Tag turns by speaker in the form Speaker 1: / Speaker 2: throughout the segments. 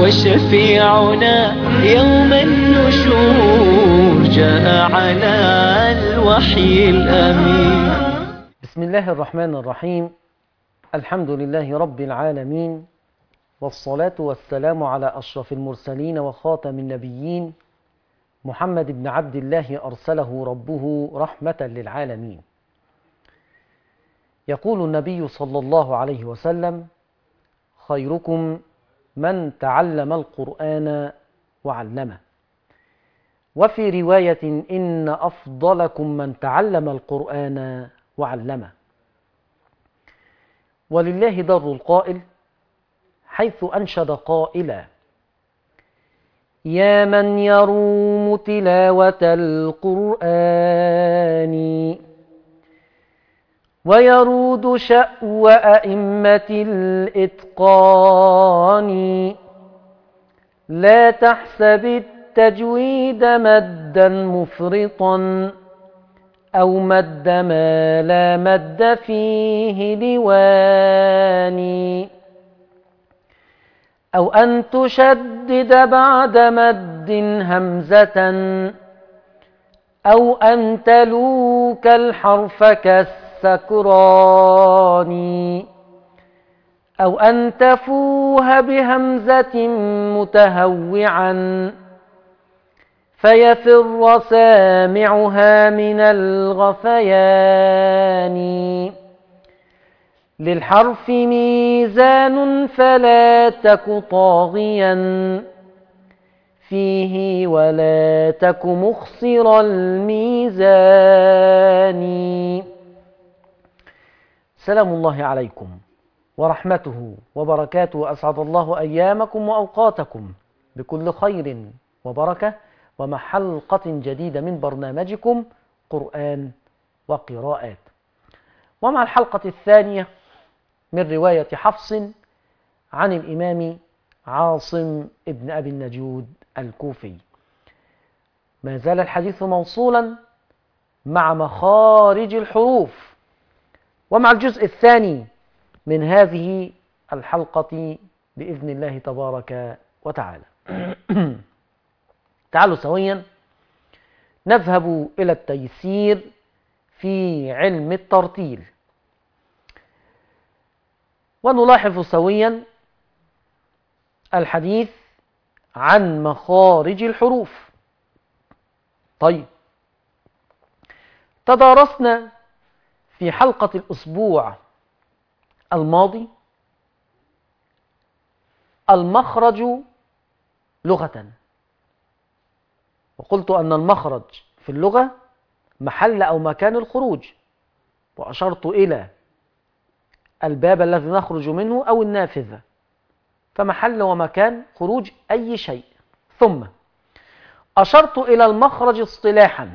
Speaker 1: وشفيعنا يوم النشور جاء على الوحي الأمين
Speaker 2: بسم الله الرحمن الرحيم الحمد لله رب العالمين والصلاة والسلام على أشرف المرسلين وخاتم النبيين محمد بن عبد الله أرسله ربه رحمة للعالمين يقول النبي صلى الله عليه وسلم خيركم من تعلم القرآن وعلمه وفي رواية إن أفضلكم من تعلم القرآن وعلمه ولله در القائل حيث أنشد قائلا يا من يروم تلاوة القرآن ويرود شأو أئمة الإتقان لا تحسب التجويد مدا مفرطا أو مد ما لا مد فيه لواني أو أن تشدد بعد مد همزة أو أن تلوك الحرف كالسكران أو أن تفوه بهمزة متهوعا فيفر سامعها من الغثيان للحرف ميزان فلا تك طاغيا فيه ولا تك مخسر الميزان سلام الله عليكم ورحمته وبركاته أسعد الله أيامكم وأوقاتكم بكل خير وبركة ومع حلقة جديدة من برنامجكم قرآن وقراءات ومع الحلقة الثانية من رواية حفص عن الإمام عاصم ابن أبي النجود الكوفي ما زال الحديث موصولا مع مخارج الحروف ومع الجزء الثاني من هذه الحلقة بإذن الله تبارك وتعالى تعالوا سويا نذهب إلى التيسير في علم الترتيل ونلاحظ سويا الحديث عن مخارج الحروف طيب تدارسنا في حلقة الأسبوع الماضي المخرج لغة وقلت أن المخرج في اللغة محل أو مكان الخروج وأشرت إلى الباب الذي نخرج منه أو النافذة فمحل ومكان خروج أي شيء ثم أشرت إلى المخرج اصطلاحا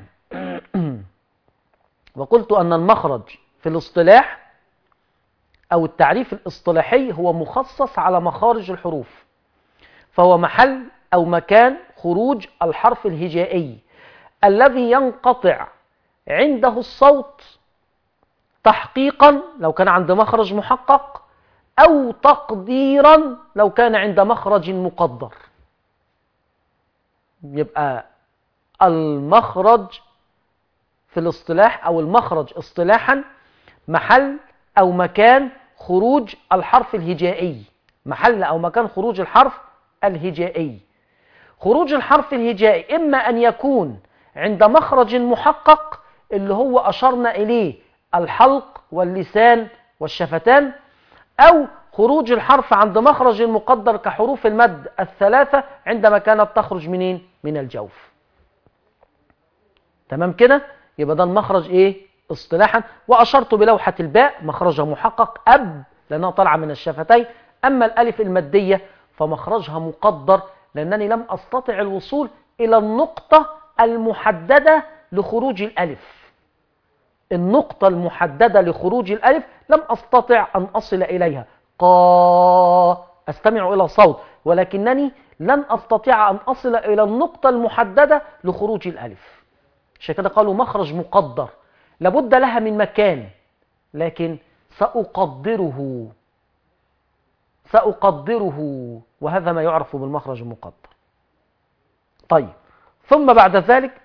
Speaker 2: وقلت أن المخرج في الاصطلاح أو التعريف الاصطلاحي هو مخصص على مخارج الحروف فهو محل أو مكان خروج الحرف الهجائي الذي ينقطع عنده الصوت تحقيقا لو كان عند مخرج محقق أو تقديرا لو كان عند مخرج مقدر يبقى المخرج في الاصطلاح أو المخرج اصطلاحا محل أو مكان خروج الحرف الهجائي محل أو مكان خروج الحرف الهجائي خروج الحرف الهجائي إما أن يكون عند مخرج محقق اللي هو أشرنا إليه الحلق واللسان والشفتان أو خروج الحرف عند مخرج مقدر كحروف المد الثلاثة عندما كانت تخرج منين؟ من الجوف تمام كده؟ يبقى ده المخرج إيه؟ اصطلاحا وأشرت بلوحة الباء مخرجها محقق أب لأنها طالعة من الشفتين أما الألف المادية فمخرجها مقدر لأنني لم أستطع الوصول إلى النقطة المحددة لخروج الألف النقطة المحددة لخروج الألف لم أستطع أن أصل إليها قا أستمع إلى صوت ولكنني لن أستطيع أن أصل إلى النقطة المحددة لخروج الألف عشان كده قالوا مخرج مقدر لابد لها من مكان لكن سأقدره سأقدره وهذا ما يعرف بالمخرج المقدر طيب ثم بعد ذلك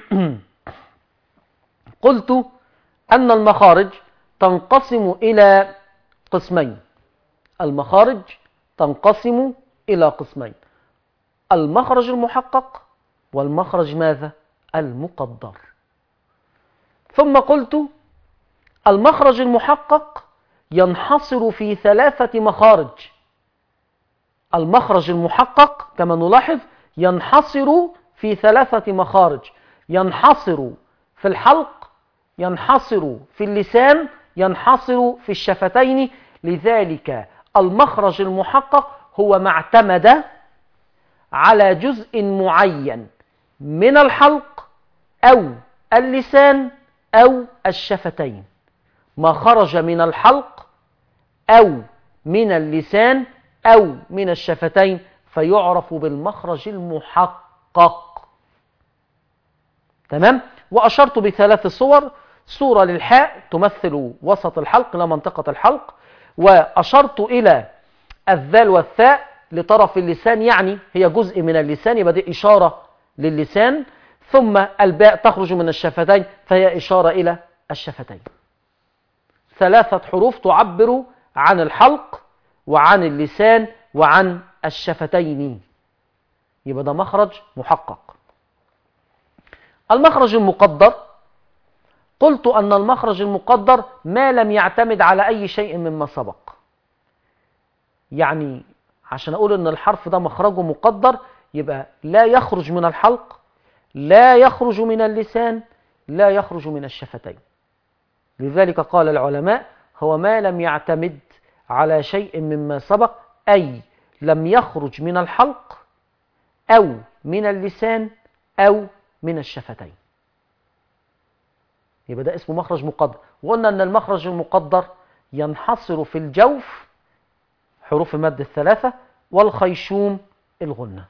Speaker 2: قلت أن المخارج تنقسم إلى قسمين المخارج تنقسم إلى قسمين المخرج المحقق والمخرج ماذا؟ المقدر ثم قلت المخرج المحقق ينحصر في ثلاثة مخارج المخرج المحقق كما نلاحظ ينحصر في ثلاثة مخارج ينحصر في الحلق ينحصر في اللسان ينحصر في الشفتين لذلك المخرج المحقق هو ما اعتمد على جزء معين من الحلق أو اللسان أو الشفتين ما خرج من الحلق أو من اللسان أو من الشفتين فيعرف بالمخرج المحقق تمام وأشرت بثلاث صور صورة للحاء تمثل وسط الحلق لا منطقة الحلق وأشرت إلى الذال والثاء لطرف اللسان يعني هي جزء من اللسان يبقى دي إشارة للسان ثم الباء تخرج من الشفتين فهي إشارة إلى الشفتين ثلاثة حروف تعبر عن الحلق وعن اللسان وعن الشفتين يبقى ده مخرج محقق المخرج المقدر قلت أن المخرج المقدر ما لم يعتمد على أي شيء مما سبق يعني عشان أقول أن الحرف ده مخرجه مقدر يبقى لا يخرج من الحلق لا يخرج من اللسان لا يخرج من الشفتين لذلك قال العلماء هو ما لم يعتمد على شيء مما سبق أي لم يخرج من الحلق أو من اللسان أو من الشفتين يبقى ده اسمه مخرج مقدر وقلنا أن المخرج المقدر ينحصر في الجوف حروف المد الثلاثة والخيشوم الغنة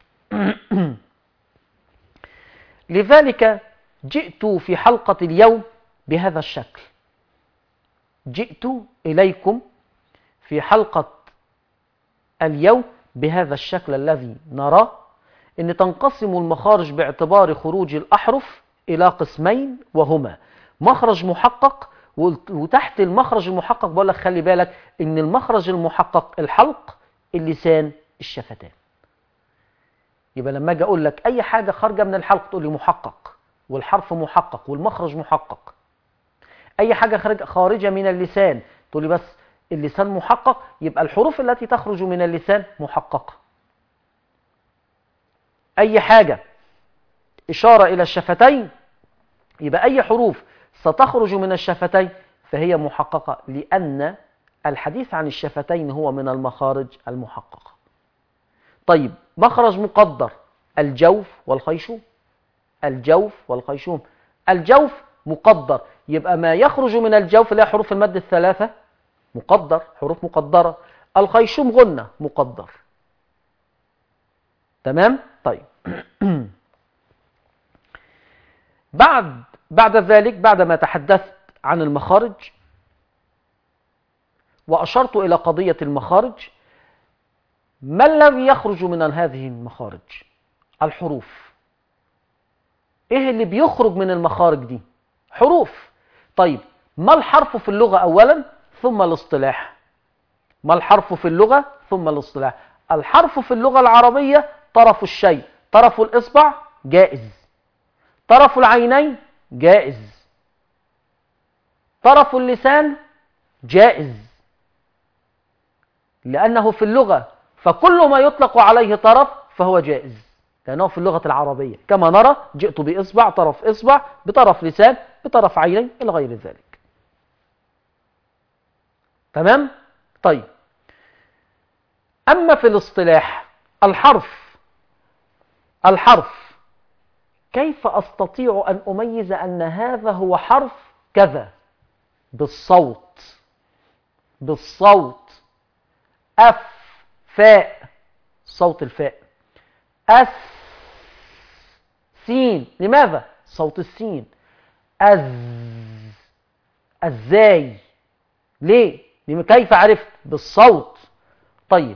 Speaker 2: لذلك جئت في حلقة اليوم بهذا الشكل جئت إليكم في حلقة اليوم بهذا الشكل الذي نراه أن تنقسم المخارج باعتبار خروج الأحرف إلى قسمين وهما مخرج محقق وتحت المخرج المحقق بقول لك خلي بالك ان المخرج المحقق الحلق اللسان الشفتان يبقى لما اجي اقول لك اي حاجه خارجه من الحلق تقول لي محقق والحرف محقق والمخرج محقق اي حاجه خارج خارجه من اللسان تقول لي بس اللسان محقق يبقى الحروف التي تخرج من اللسان محققه اي حاجه اشاره الى الشفتين يبقى اي حروف ستخرج من الشفتين فهي محققة لأن الحديث عن الشفتين هو من المخارج المحققة طيب مخرج مقدر الجوف والخيشوم الجوف والخيشوم الجوف مقدر يبقى ما يخرج من الجوف اللي هي حروف المد الثلاثة مقدر حروف مقدرة الخيشوم غنة مقدر تمام طيب بعد بعد ذلك بعدما تحدثت عن المخارج وأشرت إلى قضية المخارج ما الذي يخرج من هذه المخارج الحروف ايه اللي بيخرج من المخارج دي حروف طيب ما الحرف في اللغة أولا ثم الاصطلاح ما الحرف في اللغة ثم الاصطلاح الحرف في اللغة العربية طرف الشيء طرف الإصبع جائز طرف العينين جائز طرف اللسان جائز لأنه في اللغة فكل ما يطلق عليه طرف فهو جائز لأنه في اللغة العربية كما نرى جئت بإصبع طرف إصبع بطرف لسان بطرف عينين إلى غير ذلك تمام؟ طيب أما في الاصطلاح الحرف الحرف كيف أستطيع أن أميز أن هذا هو حرف كذا بالصوت بالصوت أف فاء صوت الفاء أس سين لماذا صوت السين أز أزاي ليه كيف عرفت بالصوت طيب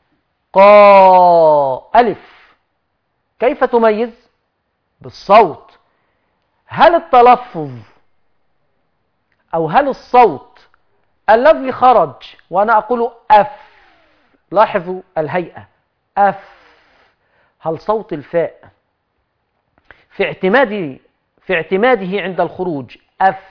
Speaker 2: قا ألف كيف تميز بالصوت هل التلفظ أو هل الصوت الذي خرج وأنا أقول أف لاحظوا الهيئة أف هل صوت الفاء في اعتماده في اعتماده عند الخروج أف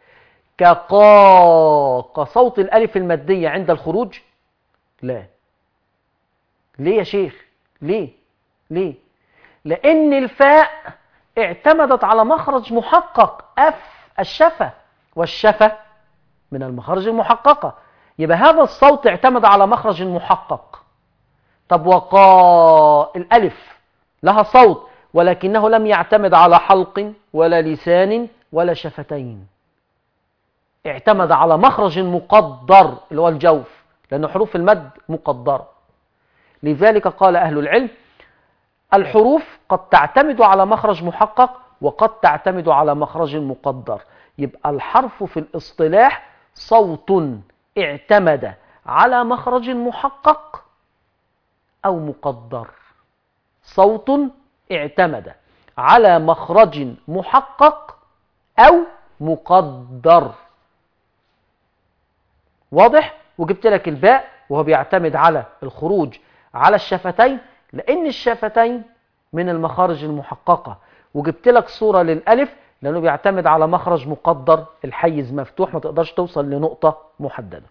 Speaker 2: كقا كصوت الألف المادية عند الخروج لا ليه يا شيخ ليه ليه لأن الفاء اعتمدت على مخرج محقق أف الشفة والشفة من المخارج المحققة يبقى هذا الصوت اعتمد على مخرج محقق طب وقاء الألف لها صوت ولكنه لم يعتمد على حلق ولا لسان ولا شفتين اعتمد على مخرج مقدر اللي هو الجوف لأن حروف المد مقدرة لذلك قال أهل العلم الحروف قد تعتمد على مخرج محقق وقد تعتمد على مخرج مقدر يبقى الحرف في الاصطلاح صوت اعتمد على مخرج محقق أو مقدر صوت اعتمد على مخرج محقق أو مقدر واضح وجبت لك الباء وهو بيعتمد على الخروج على الشفتين لأن الشفتين من المخارج المحققة وجبت لك صورة للألف لأنه بيعتمد على مخرج مقدر الحيز مفتوح ما تقدرش توصل لنقطة محددة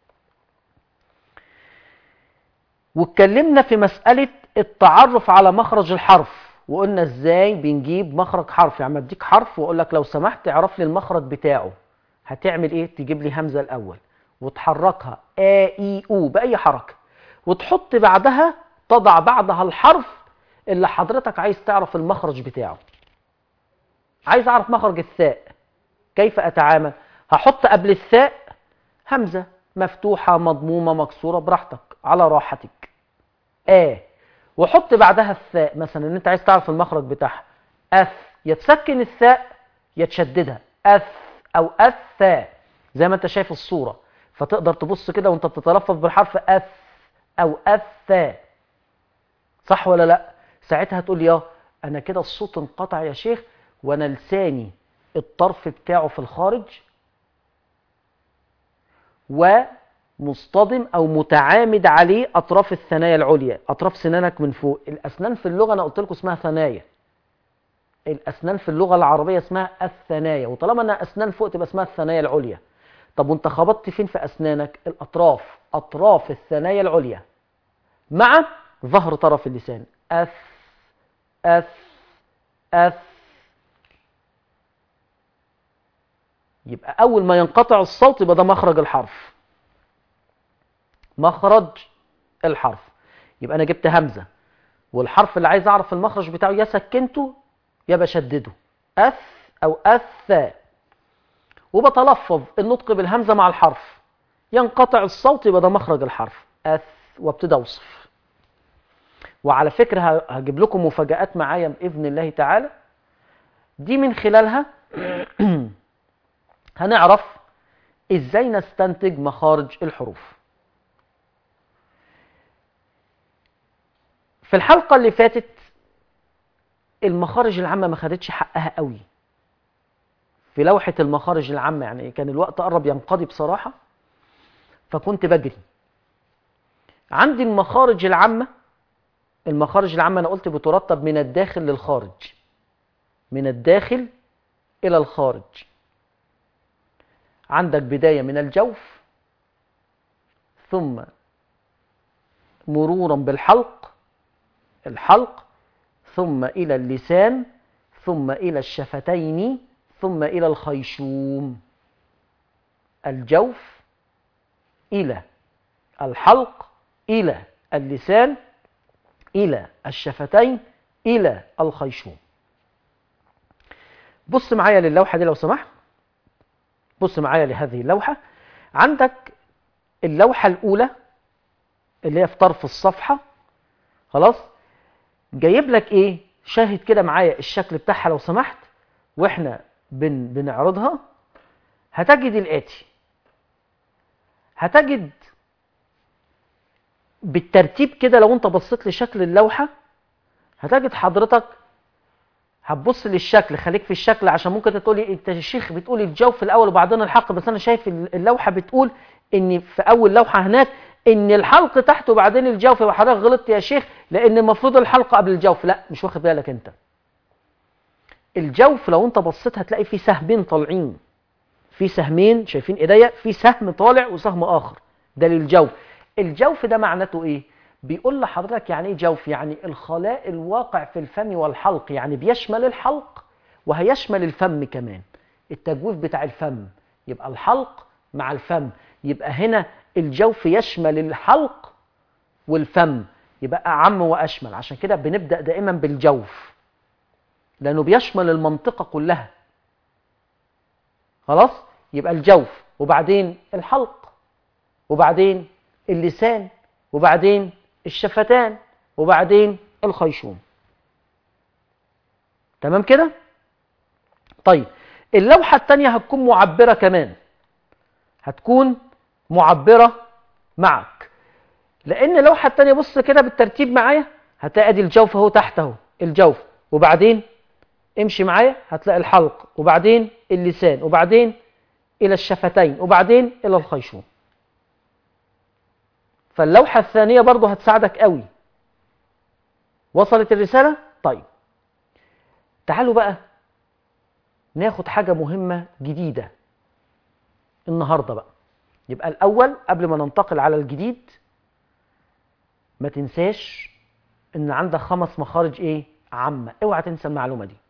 Speaker 2: واتكلمنا في مسألة التعرف على مخرج الحرف وقلنا ازاي بنجيب مخرج حرف يعني اديك حرف واقول لك لو سمحت اعرف لي المخرج بتاعه هتعمل ايه تجيب لي همزة الاول وتحركها ا اي او باي حركة وتحط بعدها تضع بعدها الحرف اللي حضرتك عايز تعرف المخرج بتاعه عايز اعرف مخرج الثاء كيف اتعامل هحط قبل الثاء همزة مفتوحة مضمومة مكسورة براحتك على راحتك آ وحط بعدها الثاء مثلا ان انت عايز تعرف المخرج بتاعها اث يتسكن الثاء يتشددها اث او اثاء زي ما انت شايف الصورة فتقدر تبص كده وانت بتتلفظ بالحرف اث او اثاء صح ولا لا ساعتها تقول يا انا كده الصوت انقطع يا شيخ وانا لساني الطرف بتاعه في الخارج ومصطدم او متعامد عليه اطراف الثنايا العليا اطراف سنانك من فوق الاسنان في اللغه انا قلت لكم اسمها ثنايا الاسنان في اللغه العربيه اسمها الثنايا وطالما انها اسنان فوق تبقى اسمها الثنايا العليا طب وانت خبطت فين في اسنانك الاطراف اطراف الثنايا العليا مع ظهر طرف اللسان اث اث اث يبقى أول ما ينقطع الصوت يبقى ده مخرج الحرف مخرج الحرف يبقى أنا جبت همزة والحرف اللي عايز أعرف المخرج بتاعه يا سكنته يا بشدده أث أو أث وبتلفظ النطق بالهمزة مع الحرف ينقطع الصوت يبقى ده مخرج الحرف أث وابتدى أوصف وعلى فكرة هجيب لكم مفاجآت معايا بإذن الله تعالى دي من خلالها هنعرف ازاي نستنتج مخارج الحروف في الحلقة اللي فاتت المخارج العامة ما خدتش حقها قوي في لوحة المخارج العامة يعني كان الوقت قرب ينقضي بصراحة فكنت بجري عندي المخارج العامة المخارج العامة أنا قلت بترتب من الداخل للخارج من الداخل إلى الخارج عندك بداية من الجوف ثم مرورا بالحلق الحلق ثم إلى اللسان ثم إلى الشفتين ثم إلى الخيشوم الجوف إلى الحلق إلى اللسان إلى الشفتين إلى الخيشوم بص معايا للوحة دي لو سمحت بص معايا لهذه اللوحة عندك اللوحة الأولى اللي هي في طرف الصفحة خلاص جايب لك ايه شاهد كده معايا الشكل بتاعها لو سمحت واحنا بن بنعرضها هتجد الآتي هتجد بالترتيب كده لو انت بصيت لشكل اللوحة هتجد حضرتك هتبص للشكل خليك في الشكل عشان ممكن تقولي انت يا شيخ بتقول الجوف الاول وبعدين الحلق بس انا شايف اللوحة بتقول ان في اول لوحة هناك ان الحلق تحت وبعدين الجوف وحضرتك غلطت يا شيخ لان المفروض الحلق قبل الجوف لا مش واخد بالك انت الجوف لو انت بصيت هتلاقي فيه سهمين طالعين في سهمين شايفين ايديا في سهم طالع وسهم اخر ده للجوف الجوف ده معناته ايه بيقول لحضرتك يعني ايه جوف يعني الخلاء الواقع في الفم والحلق يعني بيشمل الحلق وهيشمل الفم كمان التجويف بتاع الفم يبقى الحلق مع الفم يبقى هنا الجوف يشمل الحلق والفم يبقى أعم وأشمل عشان كده بنبدأ دائما بالجوف لأنه بيشمل المنطقة كلها خلاص يبقى الجوف وبعدين الحلق وبعدين اللسان وبعدين الشفتان وبعدين الخيشوم تمام كده طيب اللوحة التانية هتكون معبرة كمان هتكون معبرة معك لأن اللوحة التانية بص كده بالترتيب معايا هتلاقي دي الجوف اهو تحت اهو الجوف وبعدين امشي معايا هتلاقي الحلق وبعدين اللسان وبعدين إلى الشفتين وبعدين إلى الخيشوم فاللوحة الثانية برضو هتساعدك قوي وصلت الرسالة؟ طيب تعالوا بقى ناخد حاجة مهمة جديدة النهاردة بقى يبقى الأول قبل ما ننتقل على الجديد ما تنساش ان عندك خمس مخارج ايه عامة اوعى تنسى المعلومة دي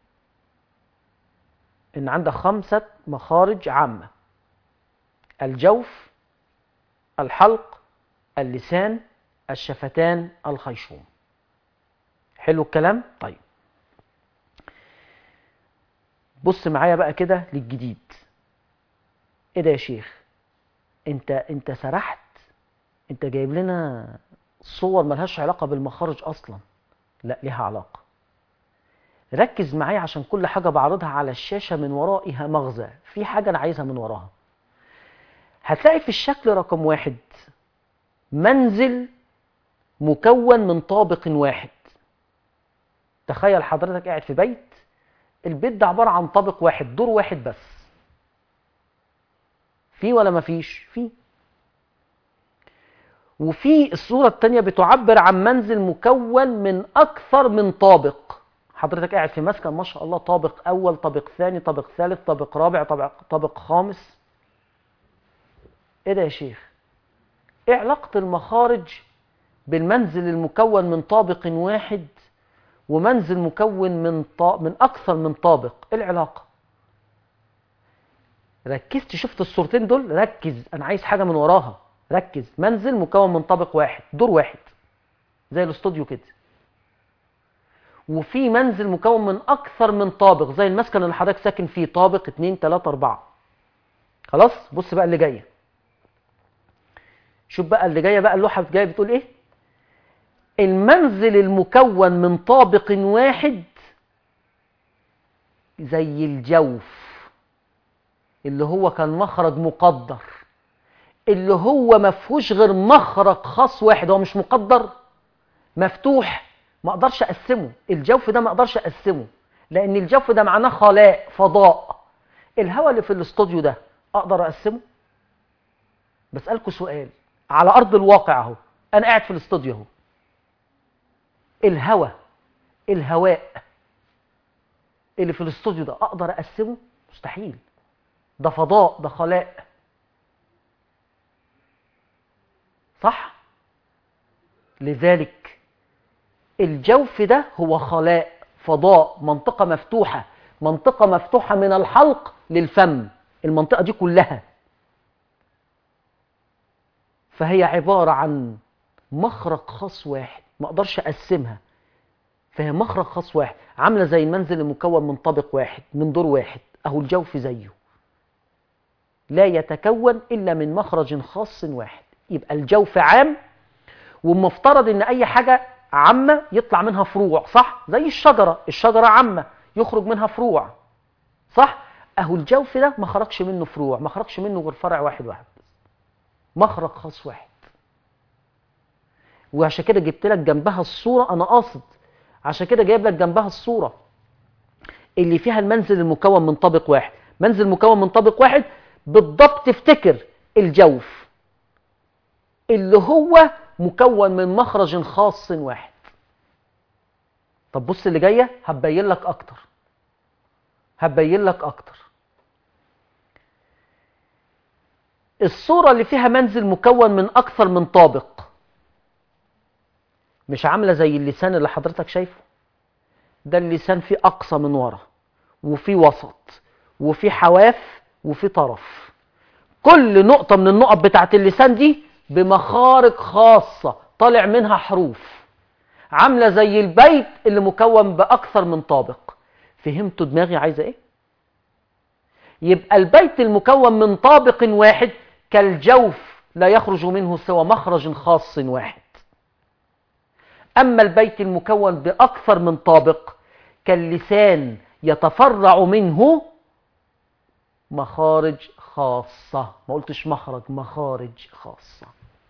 Speaker 2: ان عندك خمسة مخارج عامة الجوف الحلق اللسان الشفتان الخيشوم حلو الكلام طيب بص معايا بقى كده للجديد ايه ده يا شيخ انت انت سرحت انت جايب لنا صور ملهاش علاقة بالمخارج اصلا لا ليها علاقة ركز معايا عشان كل حاجة بعرضها على الشاشة من ورائها مغزى في حاجة انا عايزها من وراها هتلاقي في الشكل رقم واحد منزل مكون من طابق واحد تخيل حضرتك قاعد في بيت البيت ده عبارة عن طابق واحد دور واحد بس في ولا مفيش في وفي الصورة التانية بتعبر عن منزل مكون من أكثر من طابق حضرتك قاعد في مسكن ما شاء الله طابق أول طابق ثاني طابق ثالث طابق رابع طابق, طابق خامس إيه ده يا شيخ إيه علاقة المخارج بالمنزل المكون من طابق واحد ومنزل مكون من طا... من أكثر من طابق إيه العلاقة ركزت شفت الصورتين دول ركز أنا عايز حاجة من وراها ركز منزل مكون من طابق واحد دور واحد زي الاستوديو كده وفي منزل مكون من أكثر من طابق زي المسكن اللي حضرتك ساكن فيه طابق اتنين تلاتة أربعة خلاص بص بقى اللي جاية شوف بقى اللي جاية بقى اللوحة جاية بتقول ايه المنزل المكون من طابق واحد زي الجوف اللي هو كان مخرج مقدر اللي هو ما فيهوش غير مخرج خاص واحد هو مش مقدر مفتوح ما اقدرش اقسمه الجوف ده ما اقدرش اقسمه لان الجوف ده معناه خلاء فضاء الهواء اللي في الاستوديو ده اقدر اقسمه بسالكوا سؤال على ارض الواقع اهو انا قاعد في الاستوديو اهو الهواء الهواء اللي في الاستوديو ده اقدر اقسمه مستحيل ده فضاء ده خلاء صح لذلك الجوف ده هو خلاء فضاء منطقة مفتوحة منطقة مفتوحة من الحلق للفم المنطقة دي كلها فهي عبارة عن مخرج خاص واحد ما اقدرش اقسمها فهي مخرج خاص واحد عاملة زي المنزل المكون من طابق واحد من دور واحد اهو الجوف زيه لا يتكون الا من مخرج خاص واحد يبقى الجوف عام والمفترض ان اي حاجة عامة يطلع منها فروع صح زي الشجرة الشجرة عامة يخرج منها فروع صح اهو الجوف ده ما خرجش منه فروع ما خرجش منه غير فرع واحد واحد بس مخرج خاص واحد وعشان كده جبت لك جنبها الصورة أنا قاصد عشان كده جايب لك جنبها الصورة اللي فيها المنزل المكون من طابق واحد منزل مكون من طابق واحد بالضبط افتكر الجوف اللي هو مكون من مخرج خاص واحد طب بص اللي جايه هبين لك اكتر هبين لك اكتر الصورة اللي فيها منزل مكون من أكثر من طابق مش عاملة زي اللسان اللي حضرتك شايفه ده اللسان فيه أقصى من ورا وفي وسط وفي حواف وفي طرف كل نقطة من النقط بتاعت اللسان دي بمخارج خاصة طالع منها حروف عاملة زي البيت اللي مكون بأكثر من طابق فهمتوا دماغي عايزة ايه؟ يبقى البيت المكون من طابق واحد كالجوف لا يخرج منه سوى مخرج خاص واحد أما البيت المكون بأكثر من طابق كاللسان يتفرع منه مخارج خاصة ما قلتش مخرج مخارج خاصة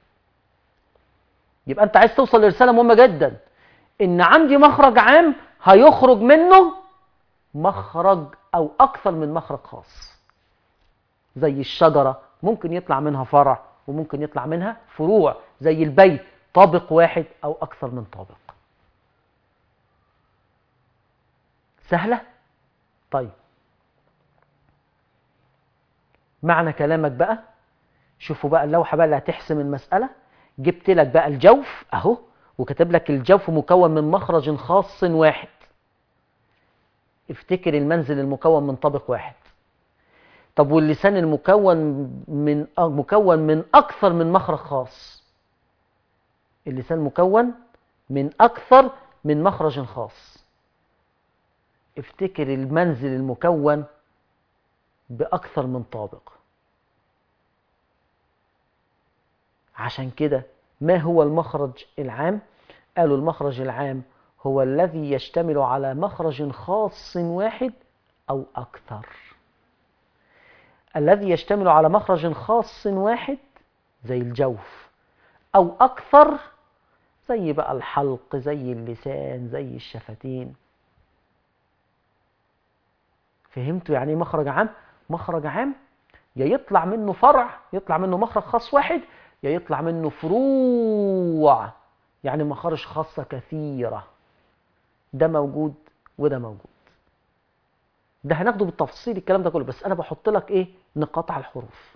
Speaker 2: يبقى أنت عايز توصل لرسالة مهمة جدا إن عندي مخرج عام هيخرج منه مخرج أو أكثر من مخرج خاص زي الشجرة ممكن يطلع منها فرع وممكن يطلع منها فروع زي البيت طابق واحد أو أكثر من طابق سهلة؟ طيب معنى كلامك بقى شوفوا بقى اللوحة بقى اللي هتحسم المسألة جبت لك بقى الجوف أهو وكتب لك الجوف مكون من مخرج خاص واحد افتكر المنزل المكون من طابق واحد طب واللسان المكون من مكون من أكثر من مخرج خاص اللسان مكون من أكثر من مخرج خاص افتكر المنزل المكون بأكثر من طابق عشان كده ما هو المخرج العام قالوا المخرج العام هو الذي يشتمل على مخرج خاص واحد أو أكثر الذي يشتمل على مخرج خاص واحد زي الجوف أو أكثر زي بقى الحلق زي اللسان زي الشفتين فهمتوا يعني ايه مخرج عام مخرج عام يا يطلع منه فرع يطلع منه مخرج خاص واحد يا يطلع منه فروع يعني مخارج خاصة كثيرة ده موجود وده موجود ده هناخده بالتفصيل الكلام ده كله بس انا بحط لك ايه نقاط على الحروف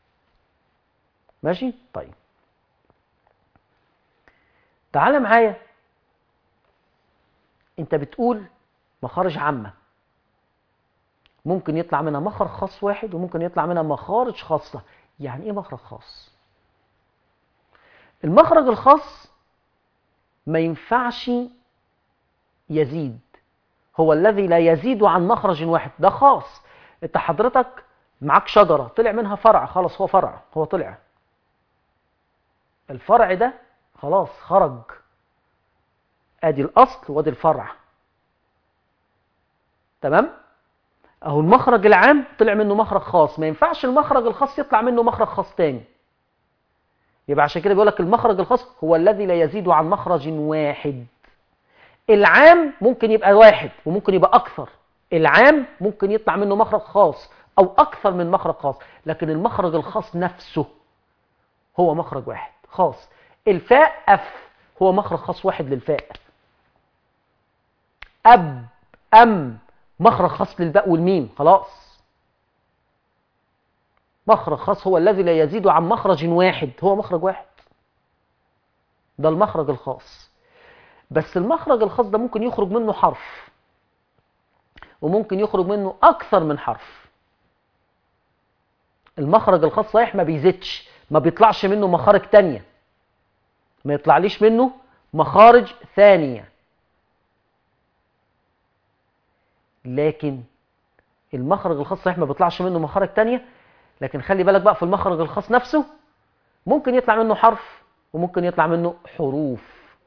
Speaker 2: ماشي طيب تعال معايا انت بتقول مخارج عامه ممكن يطلع منها مخرج خاص واحد وممكن يطلع منها مخارج خاصه يعني ايه مخرج خاص المخرج الخاص ما ينفعش يزيد هو الذي لا يزيد عن مخرج واحد ده خاص انت حضرتك معاك شجرة طلع منها فرع خلاص هو فرع هو طلع الفرع ده خلاص خرج ادي الاصل وادي الفرع تمام اهو المخرج العام طلع منه مخرج خاص ما ينفعش المخرج الخاص يطلع منه مخرج خاص تاني يبقى عشان كده بيقول لك المخرج الخاص هو الذي لا يزيد عن مخرج واحد العام ممكن يبقى واحد وممكن يبقى أكثر العام ممكن يطلع منه مخرج خاص أو أكثر من مخرج خاص لكن المخرج الخاص نفسه هو مخرج واحد خاص الفاء أف هو مخرج خاص واحد للفاء أب أم مخرج خاص للباء والميم خلاص مخرج خاص هو الذي لا يزيد عن مخرج واحد هو مخرج واحد ده المخرج الخاص بس المخرج الخاص ده ممكن يخرج منه حرف وممكن يخرج منه أكثر من حرف المخرج الخاص صحيح ما بيزيدش ما بيطلعش منه مخارج تانية ما يطلعليش منه مخارج ثانية لكن المخرج الخاص صحيح ما بيطلعش منه مخارج تانية لكن خلي بالك بقى في المخرج الخاص نفسه ممكن يطلع منه حرف وممكن يطلع منه حروف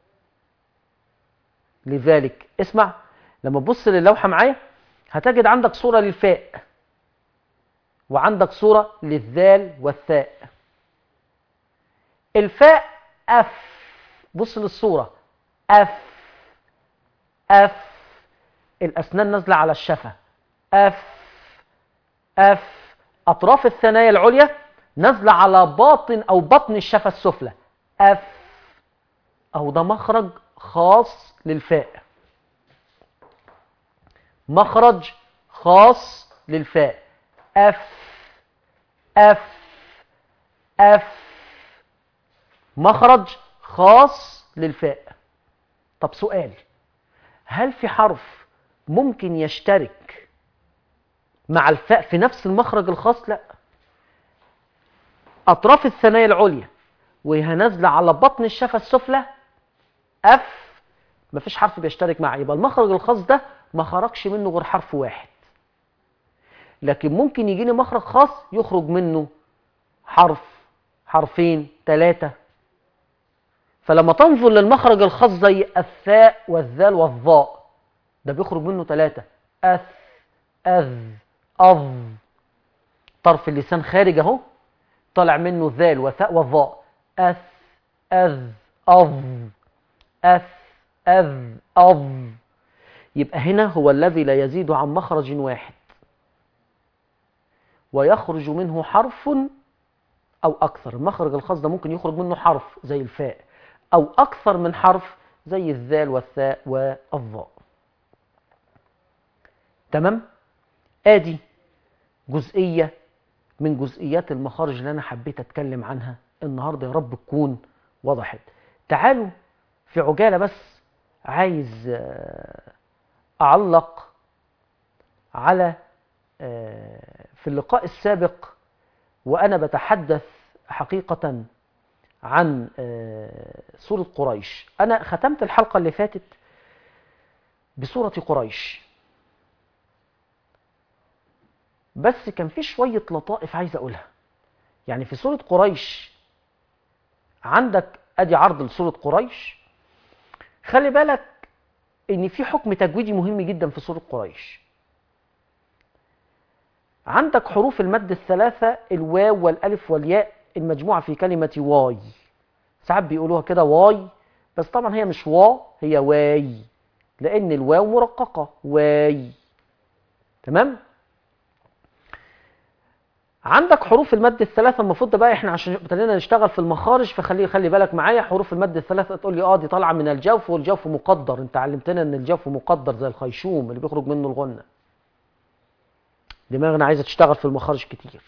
Speaker 2: لذلك اسمع لما تبص للوحة معايا هتجد عندك صورة للفاء وعندك صورة للذال والثاء الفاء أف بص للصورة أف أف الأسنان نازلة على الشفة أف أف أطراف الثنايا العليا نازلة على باطن أو بطن الشفة السفلى أف أهو ده مخرج خاص للفاء مخرج خاص للفاء أف أف أف مخرج خاص للفاء طب سؤال هل في حرف ممكن يشترك مع الفاء في نفس المخرج الخاص لا أطراف الثنايا العليا وهي نازلة على بطن الشفة السفلى أف مفيش حرف بيشترك معه يبقى المخرج الخاص ده ما خرجش منه غير حرف واحد لكن ممكن يجيني مخرج خاص يخرج منه حرف حرفين ثلاثة فلما تنظر للمخرج الخاص زي الثاء والذال والظاء ده بيخرج منه ثلاثة أث أذ أظ طرف اللسان خارج اهو طالع منه ذال وثاء والظاء أث أذ أظ أث أذ أظ يبقى هنا هو الذي لا يزيد عن مخرج واحد ويخرج منه حرف أو أكثر المخرج الخاص ده ممكن يخرج منه حرف زي الفاء أو أكثر من حرف زي الذال والثاء والظاء تمام؟ آدي جزئية من جزئيات المخارج اللي أنا حبيت أتكلم عنها النهاردة يا رب تكون وضحت تعالوا في عجالة بس عايز أعلق على في اللقاء السابق وأنا بتحدث حقيقة عن سورة قريش أنا ختمت الحلقة اللي فاتت بسورة قريش بس كان في شوية لطائف عايز أقولها يعني في سورة قريش عندك أدي عرض لسورة قريش خلي بالك إن في حكم تجويدي مهم جدا في سورة قريش عندك حروف المد الثلاثة الواو والألف والياء المجموعة في كلمة واي ساعات بيقولوها كده واي بس طبعا هي مش وا هي واي لأن الواو مرققة واي تمام عندك حروف المد الثلاثة المفروض ده بقى احنا عشان ابتدينا نشتغل في المخارج فخلي خلي بالك معايا حروف المد الثلاثة تقول لي اه دي طالعة من الجوف والجوف مقدر انت علمتنا ان الجوف مقدر زي الخيشوم اللي بيخرج منه الغنة دماغنا عايزة تشتغل في المخارج كتير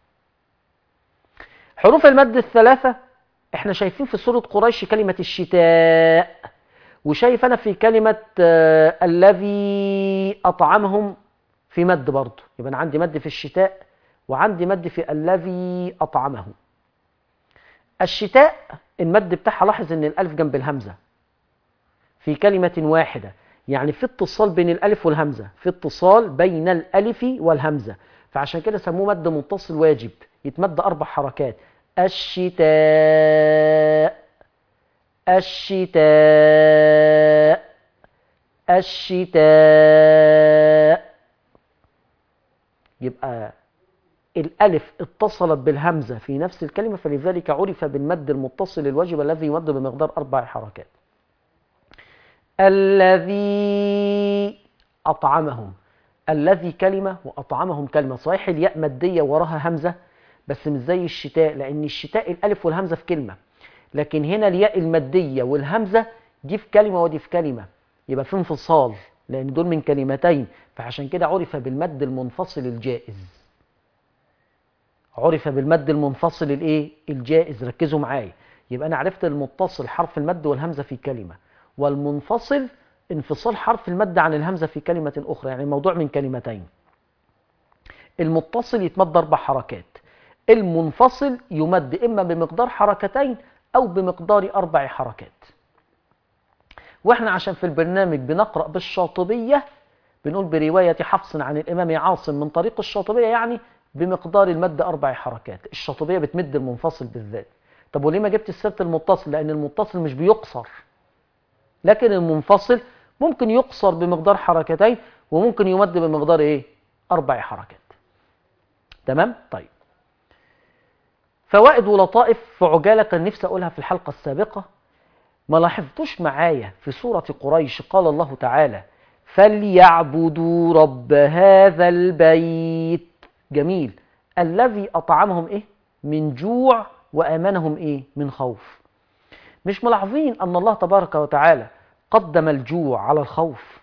Speaker 2: حروف المد الثلاثة احنا شايفين في سورة قريش كلمة الشتاء وشايف انا في كلمة آه الذي اطعمهم في مد برضه يبقى انا عندي مد في الشتاء وعندي مد في الذي أطعمه الشتاء المد بتاعها لاحظ ان الألف جنب الهمزة في كلمة واحدة يعني في اتصال بين الألف والهمزة في اتصال بين الألف والهمزة فعشان كده سموه مد متصل واجب يتمد أربع حركات الشتاء الشتاء الشتاء يبقى الألف اتصلت بالهمزة في نفس الكلمة فلذلك عرف بالمد المتصل الواجب الذي يمد بمقدار أربع حركات الذي أطعمهم الذي كلمة وأطعمهم كلمة صحيح الياء مادية وراها همزة بس مش زي الشتاء لأن الشتاء الألف والهمزة في كلمة لكن هنا الياء المادية والهمزة دي في كلمة ودي في كلمة يبقى في انفصال لأن دول من كلمتين فعشان كده عرف بالمد المنفصل الجائز عرف بالمد المنفصل الايه الجائز ركزوا معايا يبقى انا عرفت المتصل حرف المد والهمزه في كلمه والمنفصل انفصال حرف المد عن الهمزه في كلمه اخرى يعني الموضوع من كلمتين المتصل يتمد اربع حركات المنفصل يمد اما بمقدار حركتين او بمقدار اربع حركات واحنا عشان في البرنامج بنقرا بالشاطبيه بنقول بروايه حفص عن الامام عاصم من طريق الشاطبيه يعني بمقدار المد أربع حركات الشاطبية بتمد المنفصل بالذات طب وليه ما جبت السبت المتصل لأن المتصل مش بيقصر لكن المنفصل ممكن يقصر بمقدار حركتين وممكن يمد بمقدار ايه أربع حركات تمام طيب فوائد ولطائف في عجالة كان نفسي أقولها في الحلقة السابقة ما لاحظتوش معايا في سورة قريش قال الله تعالى فليعبدوا رب هذا البيت جميل الذي أطعمهم إيه من جوع وآمنهم إيه من خوف مش ملاحظين أن الله تبارك وتعالى قدم الجوع على الخوف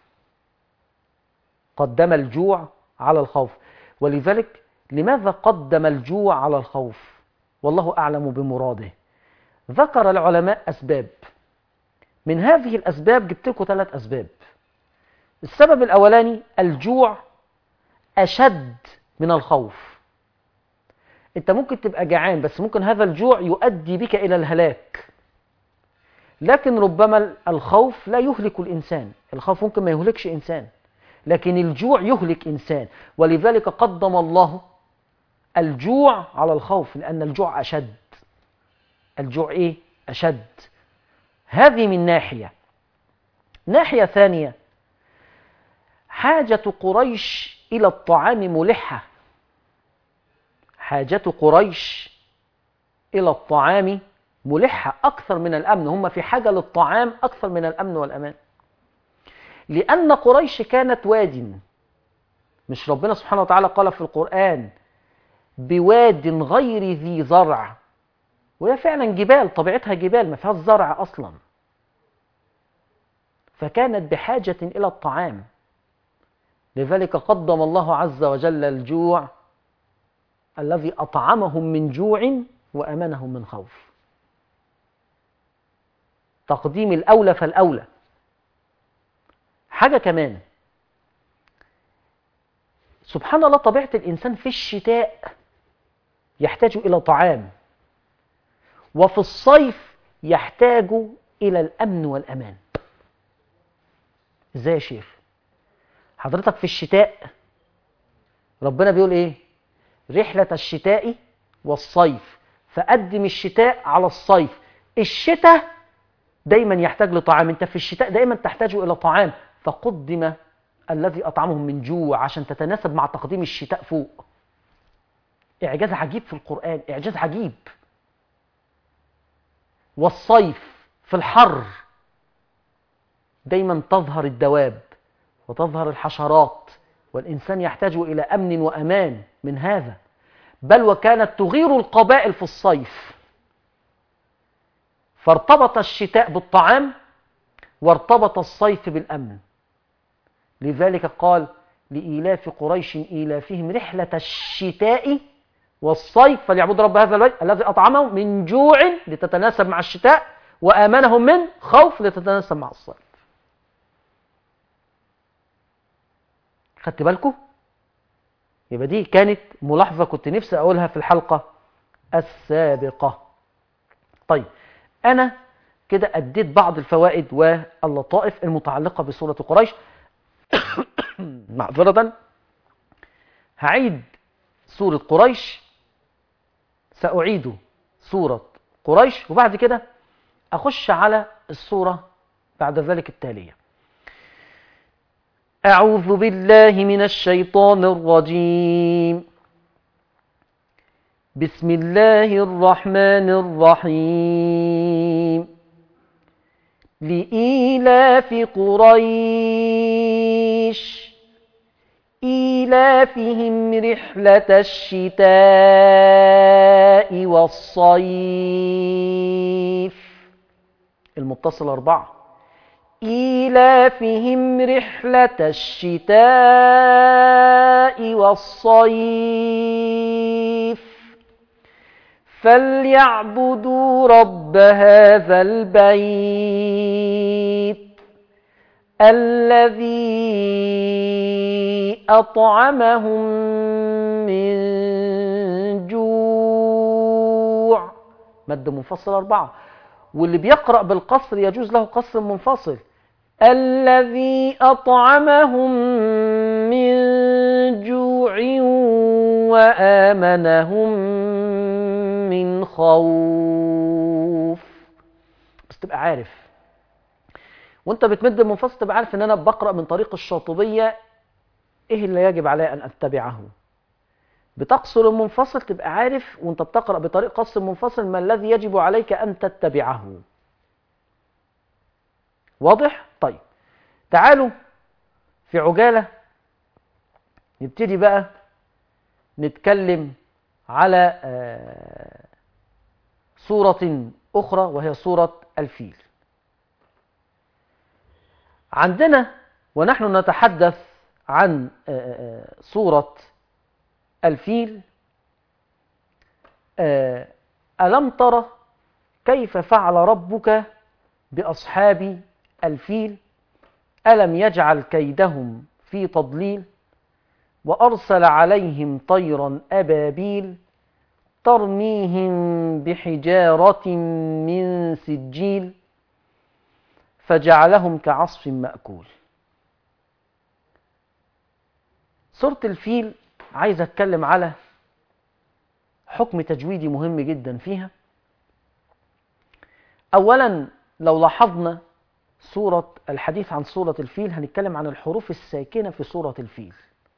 Speaker 2: قدم الجوع على الخوف ولذلك لماذا قدم الجوع على الخوف والله أعلم بمراده ذكر العلماء أسباب من هذه الأسباب جبت لكم ثلاث أسباب السبب الأولاني الجوع أشد من الخوف أنت ممكن تبقى جعان بس ممكن هذا الجوع يؤدي بك إلى الهلاك لكن ربما الخوف لا يهلك الإنسان الخوف ممكن ما يهلكش إنسان لكن الجوع يهلك إنسان ولذلك قدم الله الجوع على الخوف لأن الجوع أشد الجوع إيه؟ أشد هذه من ناحية ناحية ثانية حاجة قريش إلى الطعام ملحة حاجة قريش إلى الطعام ملحة أكثر من الأمن هم في حاجة للطعام أكثر من الأمن والأمان لأن قريش كانت واد مش ربنا سبحانه وتعالى قال في القرآن بواد غير ذي زرع وهي فعلا جبال طبيعتها جبال ما فيهاش زرع أصلا فكانت بحاجة إلى الطعام لذلك قدم الله عز وجل الجوع الذي أطعمهم من جوع وأمنهم من خوف تقديم الأولى فالأولى حاجة كمان سبحان الله طبيعة الإنسان في الشتاء يحتاج إلى طعام وفي الصيف يحتاج إلى الأمن والأمان إزاي يا شيخ حضرتك في الشتاء ربنا بيقول إيه رحلة الشتاء والصيف فقدم الشتاء على الصيف الشتاء دايما يحتاج لطعام انت في الشتاء دايما تحتاج الى طعام فقدم الذي اطعمهم من جوع عشان تتناسب مع تقديم الشتاء فوق اعجاز عجيب في القران اعجاز عجيب والصيف في الحر دايما تظهر الدواب وتظهر الحشرات والانسان يحتاج الى امن وامان من هذا بل وكانت تغير القبائل في الصيف فارتبط الشتاء بالطعام وارتبط الصيف بالأمن لذلك قال لإيلاف قريش إيلافهم رحلة الشتاء والصيف فليعبدوا رب هذا البيت الذي أطعمهم من جوع لتتناسب مع الشتاء وآمنهم من خوف لتتناسب مع الصيف خدت بالكم؟ يبقى دي كانت ملاحظة كنت نفسي أقولها في الحلقة السابقة طيب أنا كده أديت بعض الفوائد واللطائف المتعلقة بسورة قريش معذرة هعيد سورة قريش سأعيد سورة قريش وبعد كده أخش على السورة بعد ذلك التالية أعوذ بالله من الشيطان الرجيم بسم الله الرحمن الرحيم لإيلاف قريش إيلافهم رحلة الشتاء والصيف المتصل أربعة إيلافهم رحلة الشتاء والصيف فليعبدوا رب هذا البيت الذي أطعمهم من جوع مد منفصل أربعة واللي بيقرأ بالقصر يجوز له قصر منفصل الذي أطعمهم من جوع وآمنهم من خوف بس تبقى عارف وانت بتمد المنفصل تبقى عارف ان انا بقرأ من طريق الشاطبية ايه اللي يجب علي ان اتبعه بتقصر المنفصل تبقى عارف وانت بتقرأ بطريق قصر المنفصل ما الذي يجب عليك ان تتبعه واضح طيب تعالوا في عجالة نبتدي بقى نتكلم على آه، صورة أخرى وهي صورة الفيل عندنا ونحن نتحدث عن آه، آه، صورة الفيل آه، ألم ترى كيف فعل ربك بأصحاب الفيل ألم يجعل كيدهم في تضليل وأرسل عليهم طيرا أبابيل ترميهم بحجارة من سجيل فجعلهم كعصف مأكول سورة الفيل عايز أتكلم على حكم تجويدي مهم جدا فيها أولا لو لاحظنا سورة الحديث عن سورة الفيل هنتكلم عن الحروف الساكنة في سورة الفيل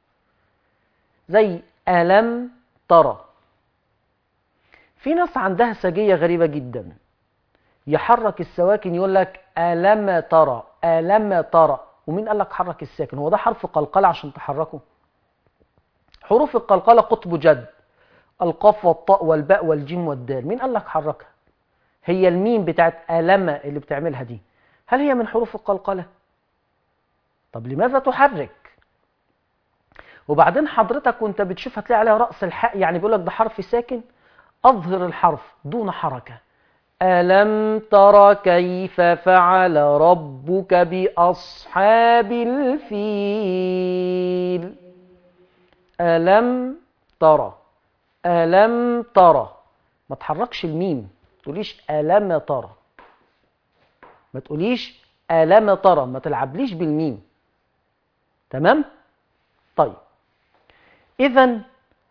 Speaker 2: زي ألم ترى في ناس عندها سجية غريبة جدا يحرك السواكن يقول لك ألم ترى ألم ترى ومين قال لك حرك الساكن هو ده حرف قلقلة عشان تحركه حروف القلقلة قطب جد القاف والطاء والباء والجيم والدال مين قال لك حركها هي الميم بتاعت ألم اللي بتعملها دي هل هي من حروف القلقلة طب لماذا تحرك وبعدين حضرتك وانت بتشوف هتلاقي عليها رأس الحاء يعني بيقول لك ده حرف ساكن أظهر الحرف دون حركة ألم تر كيف فعل ربك بأصحاب الفيل ألم ترى ألم ترى ما تحركش الميم ما تقوليش ألم ترى ما تقوليش ألم ترى ما تلعبليش بالميم تمام طيب إذا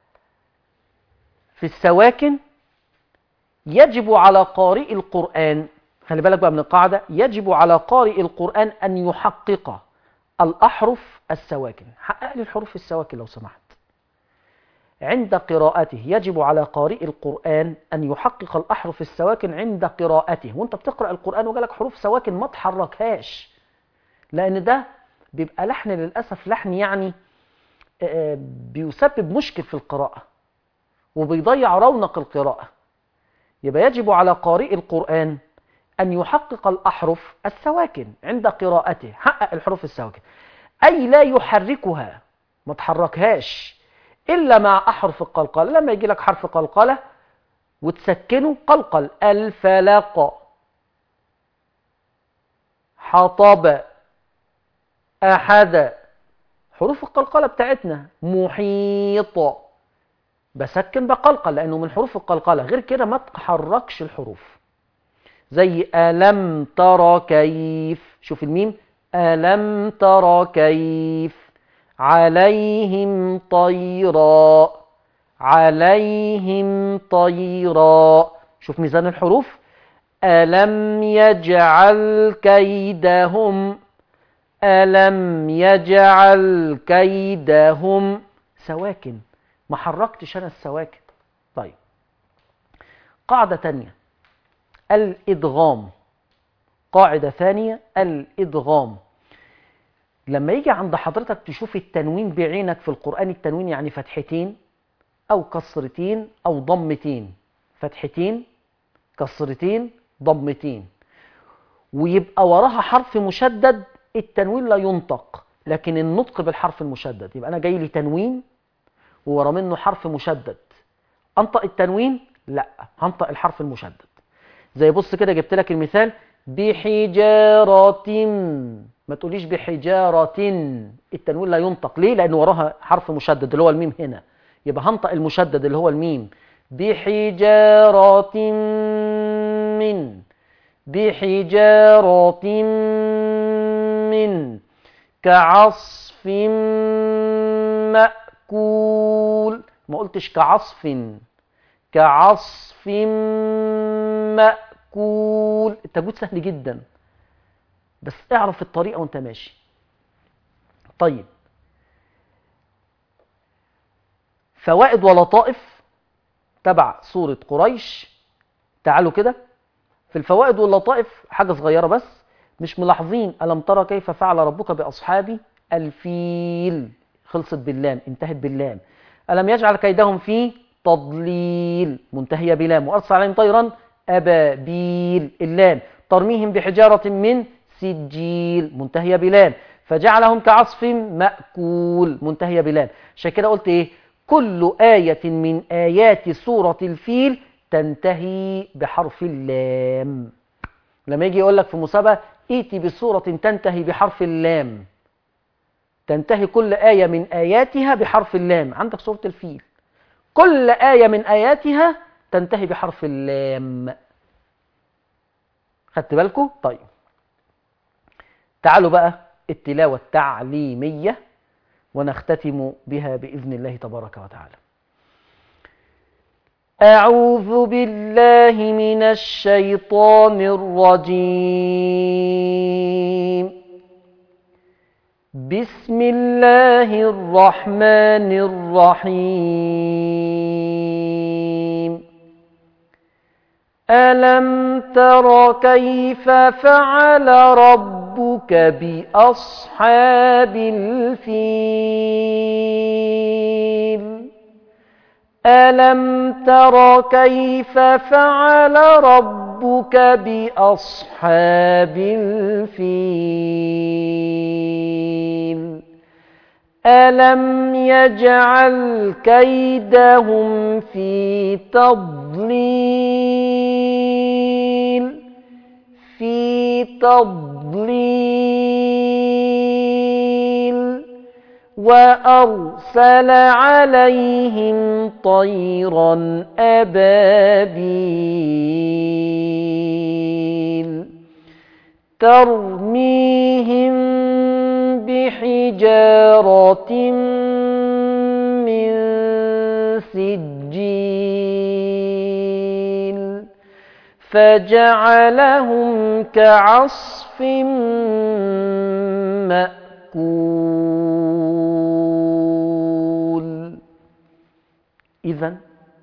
Speaker 2: في السواكن يجب على قارئ القرآن خلي بالك بقى من القاعدة يجب على قارئ القرآن أن يحقق الأحرف السواكن حقق لي الحروف السواكن لو سمحت عند قراءته يجب على قارئ القرآن أن يحقق الأحرف السواكن عند قراءته وانت بتقرأ القرآن وجالك حروف سواكن ما تحركهاش لأن ده بيبقى لحن للأسف لحن يعني آه، بيسبب مشكل في القراءة وبيضيع رونق القراءة يبقى يجب على قارئ القرآن أن يحقق الأحرف السواكن عند قراءته حقق الحروف السواكن أي لا يحركها ما تحركهاش إلا مع أحرف القلقلة لما يجي لك حرف قلقلة وتسكنه قلقل الفلق حطب أحد حروف القلقلة بتاعتنا محيط بسكن بقلقل لأنه من حروف القلقلة غير كده ما تحركش الحروف زي ألم ترى كيف شوف الميم ألم ترى كيف عليهم طيرا عليهم طيرا شوف ميزان الحروف ألم يجعل كيدهم ألم يجعل كيدهم سواكن ما حركتش أنا السواكن طيب قاعدة تانية الإدغام قاعدة ثانية الإدغام لما يجي عند حضرتك تشوف التنوين بعينك في القرآن التنوين يعني فتحتين أو كسرتين أو ضمتين فتحتين كسرتين ضمتين ويبقى وراها حرف مشدد التنوين لا ينطق لكن النطق بالحرف المشدد يبقى أنا جاي لي تنوين وورا منه حرف مشدد أنطق التنوين لا هنطق الحرف المشدد زي بص كده جبت لك المثال بحجارة ما تقوليش بحجارة التنوين لا ينطق ليه لأن وراها حرف مشدد اللي هو الميم هنا يبقى هنطق المشدد اللي هو الميم بحجارة من بحجارة من كعصف مأكول ما قلتش كعصف كعصف مأكول التجويد سهل جدا بس اعرف الطريقة وانت ماشي طيب فوائد ولطائف تبع سورة قريش تعالوا كده في الفوائد واللطائف حاجة صغيرة بس مش ملاحظين ألم ترى كيف فعل ربك بأصحاب الفيل خلصت باللام انتهت باللام ألم يجعل كيدهم في تضليل منتهية بلام وأرسل عليهم طيرا أبابيل اللام ترميهم بحجارة من سجيل منتهية بلام فجعلهم كعصف مأكول منتهية بلام عشان كده قلت إيه كل آية من آيات سورة الفيل تنتهي بحرف اللام لما يجي يقول لك في مسابقة ائتي بسورة تنتهي بحرف اللام تنتهي كل آية من آياتها بحرف اللام عندك سورة الفيل كل آية من آياتها تنتهي بحرف اللام خدت بالكم؟ طيب تعالوا بقى التلاوة التعليمية ونختتم بها بإذن الله تبارك وتعالى أعوذ بالله من الشيطان الرجيم بسم الله الرحمن الرحيم ألم تر كيف فعل ربك بأصحاب الفيل ألم تر كيف فعل ربك بأصحاب الفيل ألم يجعل كيدهم في تضليل في تضليل وأرسل عليهم طيرا أبابيل ترميهم بحجارة من سجيل فجعلهم كعصف مأكول إذا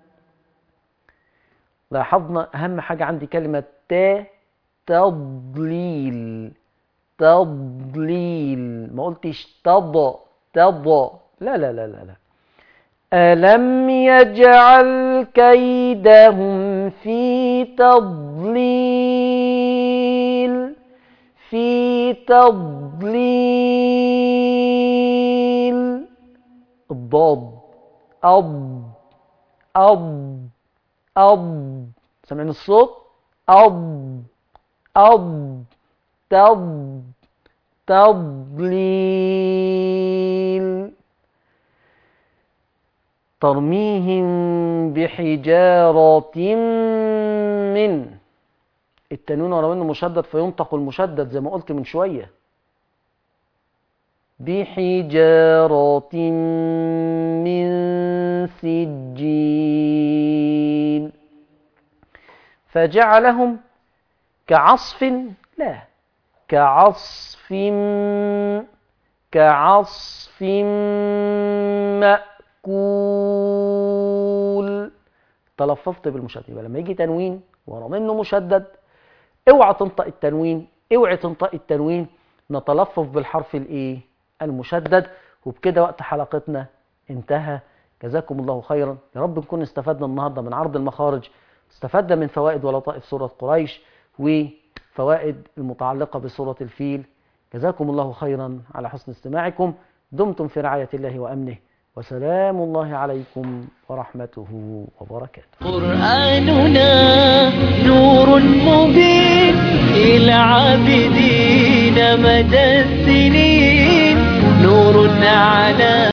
Speaker 2: لاحظنا أهم حاجة عندي كلمة تا تضليل تضليل ما قلتش تض تض لا لا لا لا لا ألم يجعل كيدهم في تضليل في تضليل الضاد أب أب أب سامعين الصوت أب أب تض تضليل ترميهم بحجارة من التنوين ورا منه مشدد فينطق المشدد زي ما قلت من شوية بحجارة من سجين فجعلهم كعصف لا كعصف كعصف مأكول تلفظت بالمشدد يبقى لما يجي تنوين ورا منه مشدد اوعى تنطق التنوين اوعى تنطق التنوين نتلفظ بالحرف الايه المشدد وبكده وقت حلقتنا انتهى جزاكم الله خيرا يا رب نكون استفدنا النهارده من عرض المخارج استفدنا من فوائد ولطائف سوره قريش وفوائد المتعلقه بسوره الفيل جزاكم الله خيرا على حسن استماعكم دمتم في رعايه الله وامنه وسلام الله عليكم ورحمته وبركاته
Speaker 1: قرآننا نور مبين للعابدين مدى السنين نور على